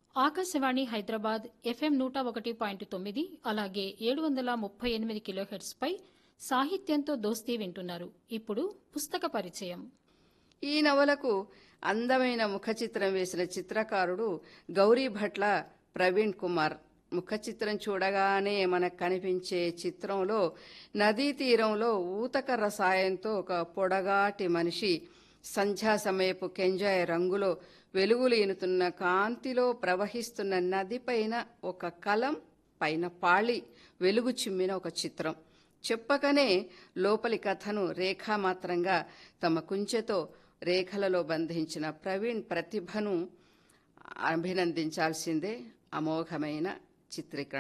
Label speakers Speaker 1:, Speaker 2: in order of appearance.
Speaker 1: Akashvani Hyderabad FM నూట ఒకటి point తొమ్మిది అలాగే ఏడు వందల ముప్పై ఎనిమిది కిలోహెర్ట్స్పై సాహిత్యంతో దోస్తీ వింటున్నారు ఇప్పుడు పుస్తక పరిచయం
Speaker 2: ఈ నవలకు అందమైన ముఖ చిత్రం వేసిన చిత్రకారుడు గౌరీ భట్ల ప్రవీణ్ కుమార్ ముఖ చిత్రం చూడగానే మనకు కనిపించే చిత్రంలో నదీ తీరంలో ఊతకర్ర సాయంతో ఒక పొడగాటి మనిషి సంధ్యా సమయపు కెంజాయ రంగులో వెలుగులు ఈనుతున్న కాంతిలో ప్రవహిస్తున్న నది పైన ఒక కలం పైన పాళి వెలుగు చిమ్మిన ఒక చిత్రం చెప్పకనే లోపలి కథను రేఖామాత్రంగా తమ కుంచెతో రేఖలలో బంధించిన ప్రవీణ్ ప్రతిభను అభినందించాల్సిందే అమోఘమైన చిత్రీకరణ